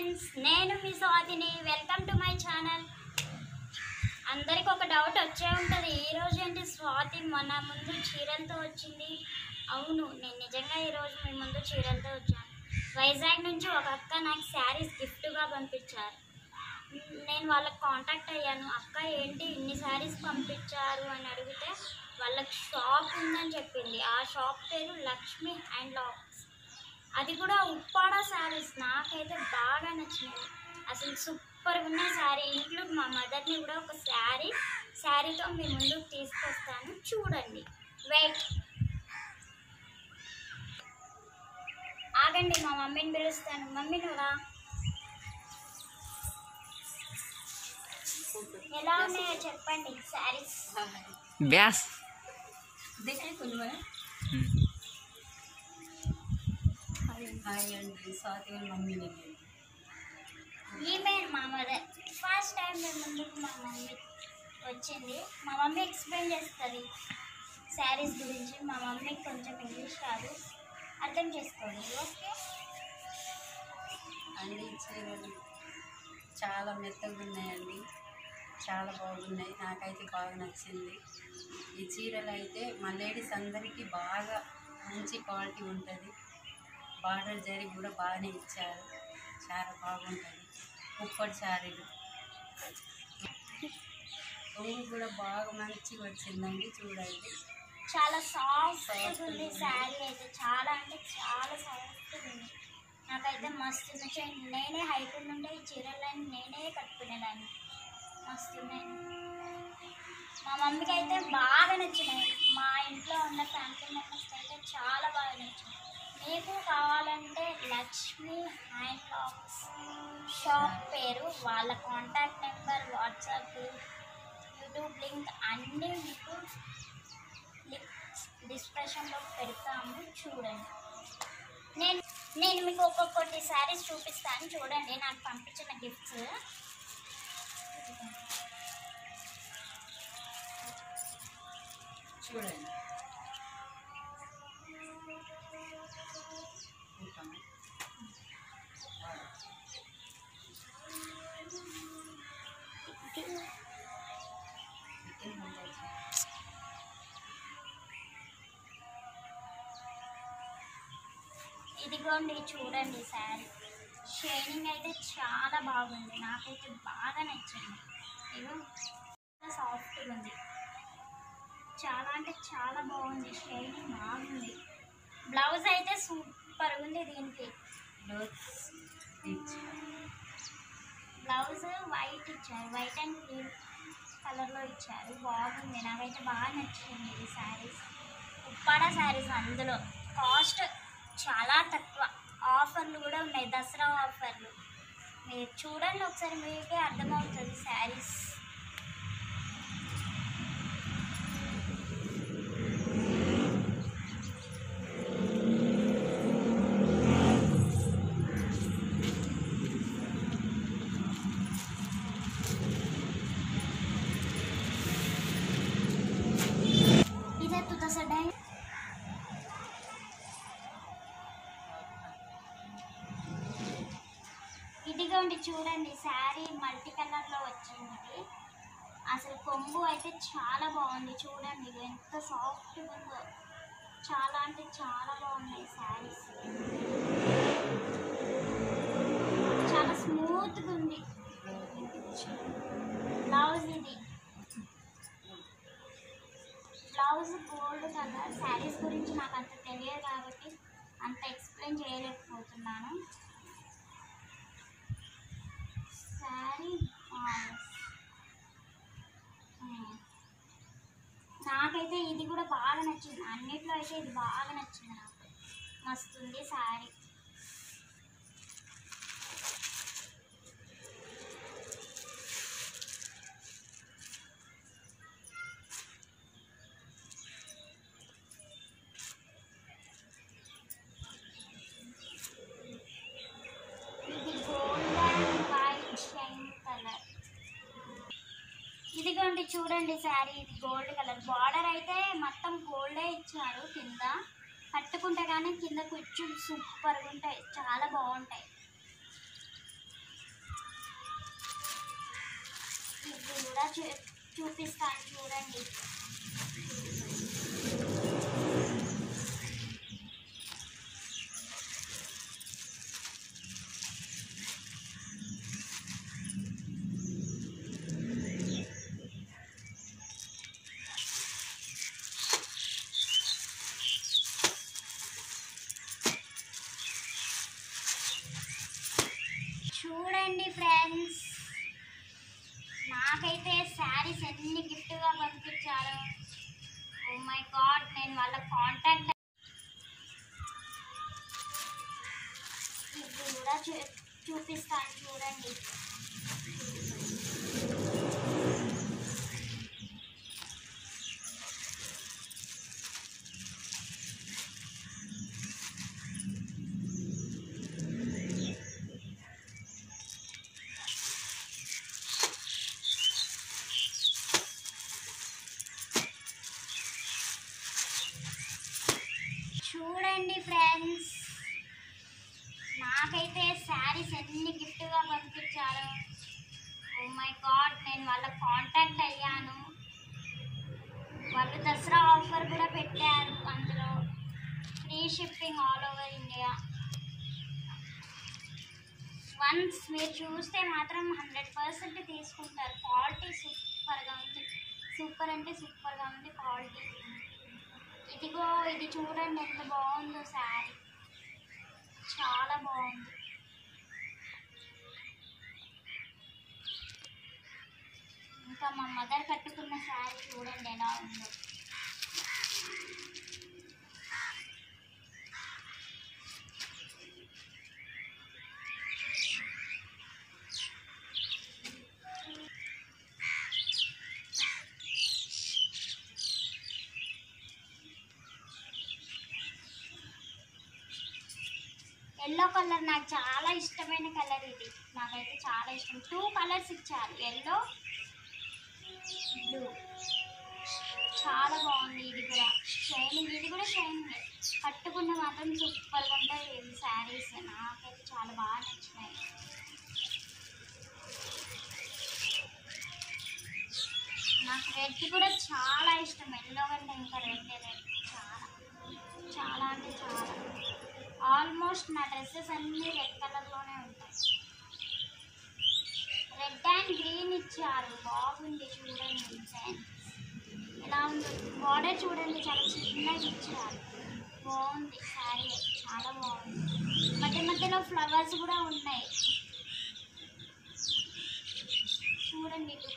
Friends నేను మీ స్వాతిని వెల్కమ్ టు మై ఛానల్ అందరికి ఒక డౌట్ వచ్చే ఉంటుంది ఈ రోజు ఏంటి స్వాతి మన ముందు చీరలతో వచ్చింది అవును నేను నిజంగా ఈరోజు మీ ముందు చీరలతో వచ్చాను వైజాగ్ నుంచి ఒక అక్క నాకు శారీస్ గిఫ్ట్గా పంపించారు నేను వాళ్ళకి కాంటాక్ట్ అయ్యాను అక్క ఏంటి ఇన్ని శారీస్ పంపించారు అని అడిగితే వాళ్ళకి షాప్ ఉందని చెప్పింది ఆ షాప్ పేరు లక్ష్మి హ్యాండ్ లాక్స్ అది కూడా ఉప్పాడ శారీస్ నాకైతే బాగా నచ్చినాయి అసలు సూపర్గా ఉన్న శారీ ఇంక్లూడ్ మా మదర్ని కూడా ఒక శారీ శారీతో మీ ముందుకు తీసుకొస్తాను చూడండి వెయిట్ ఆగండి మా మమ్మీని పిలుస్తాను మమ్మీ నువ్వురా ఎలా ఉన్నాయో చెప్పండి శారీస్ బ్యాస్ దిగాయి కొంచెం హాయ్ అండి స్వాతి వాళ్ళ మమ్మీ నేను ఈమె మా మదర్ ఫస్ట్ టైం మేము ముందుకు మా మమ్మీ వచ్చింది మా మమ్మీ ఎక్స్ప్లెయిన్ చేస్తుంది శారీస్ గురించి మా మమ్మీకి కొంచెం ఇంగ్లీష్ రాదు అర్థం చేసుకోండి ఓకే అండి ఈ చీరలు చాలా మెత్తగా ఉన్నాయండి చాలా బాగున్నాయి నాకైతే బాగా నచ్చింది ఈ చీరలు అయితే మా లేడీస్ అందరికీ బాగా మంచి క్వాలిటీ ఉంటుంది బార్డర్ జరి కూడా బాగానే ఇచ్చారు చాలా బాగుంటుంది ఉప్పటి శారీలు కొంగు కూడా బాగా మంచిగా వచ్చిందండి చూడండి చాలా సాఫ్ట్గా ఉంది శారీ అయితే చాలా అంటే చాలా సాఫ్ట్గా ఉంది నాకైతే మస్తు నచ్చాయి నేనే హైట్ ఉండే ఈ చీరలన్నీ నేనే కట్టుకునేదాన్ని మస్తు ఉన్నాయి మా మమ్మీకి అయితే బాగా నచ్చినాయి మా ఇంట్లో ఉన్న ఫ్యామిలీ మెంబర్స్కి అయితే చాలా బాగా నచ్చినాయి మీకు కావాలంటే లక్ష్మి హ్యాండ్ లాక్స్ షాప్ పేరు వాళ్ళ contact number WhatsApp YouTube link అన్నీ మీకు డిస్క్రిప్షన్లో పెడతాము చూడండి నేను నేను మీకు ఒక్కొక్కటి శారీస్ చూపిస్తాను చూడండి నాకు పంపించిన గిఫ్ట్స్ చూడండి ఉంటాము. చికెన్ ఉంటాయి. ఇదిగోండి చూడండి శారీ షైనింగ్ అయితే చాలా బాగుంది నాకైతే బాగా నచ్చింది ఇగో సాఫ్ట్గా ఉంది చాలా అంటే చాలా బాగుంది షైనింగ్ బాగుంది బ్లౌజ్ అయితే సూపర్ ఉంది దీనికి బ్లౌజ్ ఇచ్చారు. బ్లౌజ్ వైట్ ఇచ్చారు వైట్ అండ్ క్రీమ్ కలర్లో ఇచ్చారు బాగుంది నాకైతే బాగా నచ్చింది ఈ శారీస్ ఉప్పాడ శారీస్ అందులో కాస్ట్ చాలా తక్కువ ఆఫర్లు కూడా ఉన్నాయి దసరా ఆఫర్లు మీరు చూడండి ఒకసారి మీకే అర్థమవుతుంది శారీస్ ఇదే తు తసడా ఇదిగోండి చూడండి శారీ మల్టీ కలర్లో వచ్చింది ఇది. అసలు కొంగు అయితే చాలా బాగుంది చూడండి ఇది ఎంత సాఫ్ట్గా ఉందో చాలా అంటే చాలా బాగున్నాయి శారీస్ చాలా స్మూత్గా ఉంది బ్లౌజ్ ఇది బ్లౌజ్ గోల్డ్ కలర్ శారీస్ గురించి నాకు అంత తెలియదు కాబట్టి అంత ఎక్స్ప్లెయిన్ చేయలేకపోతున్నాను శారీ నాకైతే ఇది కూడా బాగా నచ్చింది అన్నిట్లో అయితే ఇది బాగా నచ్చింది నాకు మస్తుంది శారీ ఇది gold and white shine colour ఇదిగోండి చూడండి శారీ ఇది గోల్డ్ కలర్ బార్డర్ అయితే మొత్తం గోల్డే ఇచ్చారు కింద కట్టుకుంటే కానీ కింద కుచ్చులు సూపర్గా ఉంటాయి చాలా బాగుంటాయి ఇది కూడా చూ చూపిస్తాను చూడండి చూడండి ఫ్రెండ్స్ నాకైతే శారీస్ ఎన్ని గిఫ్ట్గా పంపించారు ఓ మై గాడ్ నేను వాళ్ళ కాంటాక్ట్ ఇది కూడా చూ చూపిస్తాను చూడండి చూడండి ఫ్రెండ్స్ నాకైతే శారీస్ ఎన్ని గిఫ్ట్గా పంపించారు ఓ మై గాడ్ నేను వాళ్ళ కాంటాక్ట్ అయ్యాను వాళ్ళు దసరా ఆఫర్ కూడా పెట్టారు అందులో free shipping all over India once మీరు చూస్తే మాత్రం హండ్రెడ్ పర్సెంట్ తీసుకుంటారు క్వాలిటీ సూపర్గా ఉంది సూపర్ అంటే సూపర్గా ఉంది క్వాలిటీ ఇదిగో ఇది చూడండి ఎంత బాగుందో శారీ చాలా బాగుంది ఇంకా మా మదర్ కట్టుకున్న శారీ చూడండి ఎలా ఉందో ఎల్లో కలర్ నాకు చాలా ఇష్టమైన కలర్ ఇది నాకైతే చాలా ఇష్టం టూ కలర్స్ ఇచ్చారు ఎల్లో బ్లూ చాలా బాగుంది ఇది కూడా షైనింగ్ ఇది కూడా షైనింగ్ కట్టుకున్న మాత్రం సూపర్గా ఉంటాయి ఈ శారీస్ నాకైతే చాలా బాగా నచ్చినాయి నాకు రెడ్ కూడా చాలా ఇష్టం ఎల్లో కంటే ఇంకా రెడ్ రెడ్ చాలా చాలా అంటే చాలా ఆల్మోస్ట్ నా డ్రెస్సెస్ అన్నీ రెడ్ కలర్లోనే ఉంటాయి రెడ్ అండ్ గ్రీన్ ఇచ్చారు బాగుంది చూడండి డిజైన్ ఎలా ఉంది బార్డర్ చూడండి చాలా చిన్నగా ఇచ్చారు బాగుంది శారీ చాలా బాగుంది మధ్య మధ్యలో ఫ్లవర్స్ కూడా ఉన్నాయి చూడండి ఇది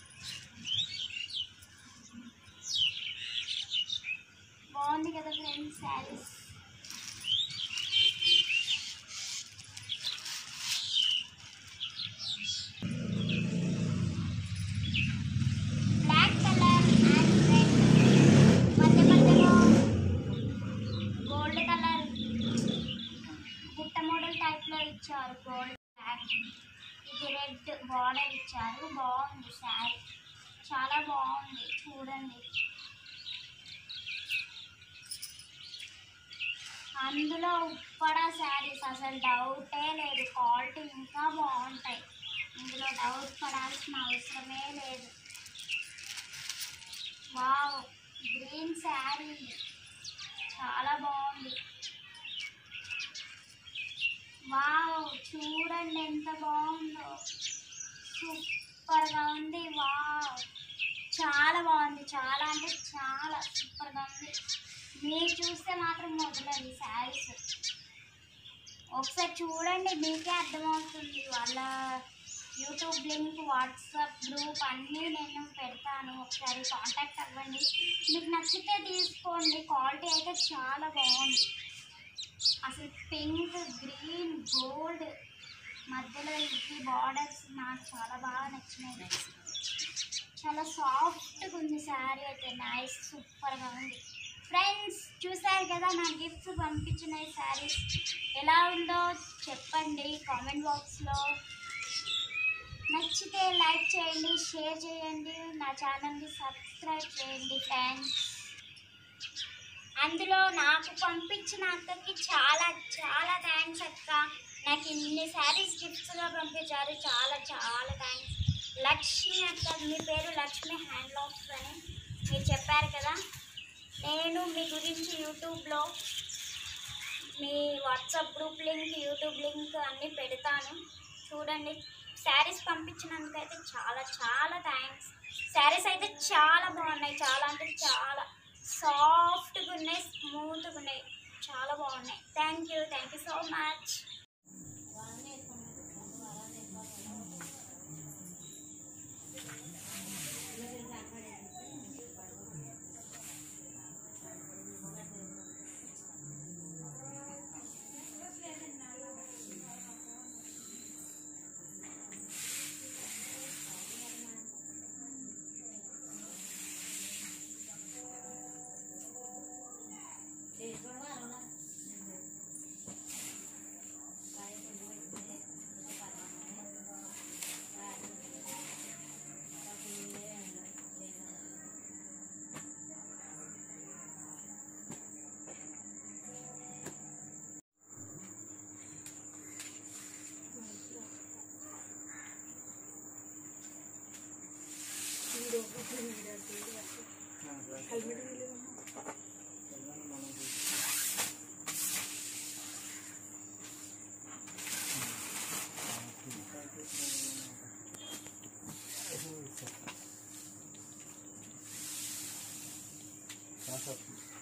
బాగుంది కదా friends saris black colour and red మధ్య మధ్యలో గోల్డ్ కలర్ బుట్ట మోడల్ టైప్లో ఇచ్చారు గోల్డ్ బ్లాక్ ఇది రెడ్ బార్డర్ ఇచ్చారు బాగుంది శారీ చాలా బాగుంది చూడండి అందులో ఉప్పడ శారీస్ అసలు డౌటే లేదు క్వాలిటీ ఇంకా బాగుంటాయి ఇందులో డౌట్ పడాల్సిన అవసరమే లేదు వావ్ గ్రీన్ శారీ చాలా బాగుంది వావ్ చూడండి ఎంత బాగుందో సూపర్గా ఉంది వావ్ చాలా బాగుంది చాలా అంటే చాలా సూపర్గా ఉంది మీరు చూస్తే మాత్రం మొదలది శారీస్ ఒకసారి చూడండి మీకే అర్థమవుతుంది వాళ్ళ యూట్యూబ్ లింక్ వాట్సాప్ గ్రూప్ అన్నీ నేను పెడతాను ఒకసారి కాంటాక్ట్ అవ్వండి మీకు నచ్చితే తీసుకోండి క్వాలిటీ అయితే చాలా బాగుంది అసలు పింక్ గ్రీన్ గోల్డ్ మధ్యలో ఇవి బార్డర్స్ నాకు చాలా బాగా నచ్చినాయి చాలా సాఫ్ట్గా ఉంది శారీ అయితే నైస్ సూపర్గా ఉంది ఫ్రెండ్స్ చూసారు కదా నా గిఫ్ట్స్ పంపించిన ఈ శారీస్ ఎలా ఉందో చెప్పండి కామెంట్ బాక్స్లో నచ్చితే లైక్ చేయండి షేర్ చేయండి నా ఛానల్ని సబ్స్క్రైబ్ చేయండి ఫ్రెండ్స్ అందులో నాకు పంపించిన అక్కకి చాలా చాలా థ్యాంక్స్ అక్క నాకు ఇన్ని శారీస్ గిఫ్ట్స్గా పంపించారు చాలా చాలా థ్యాంక్స్ లక్ష్మి అక్క మీ పేరు లక్ష్మి హ్యాండ్లాక్స్ అని మీరు చెప్పారు కదా నేను మీ గురించి యూట్యూబ్లో మీ WhatsApp group link YouTube link అన్నీ పెడతాను చూడండి శారీస్ పంపించినందుకైతే చాలా చాలా థ్యాంక్స్ శారీస్ అయితే చాలా బాగున్నాయి చాలా అంటే చాలా సాఫ్ట్గా ఉన్నాయి స్మూత్గా ఉన్నాయి చాలా బాగున్నాయి thank you thank you so much కాసేపు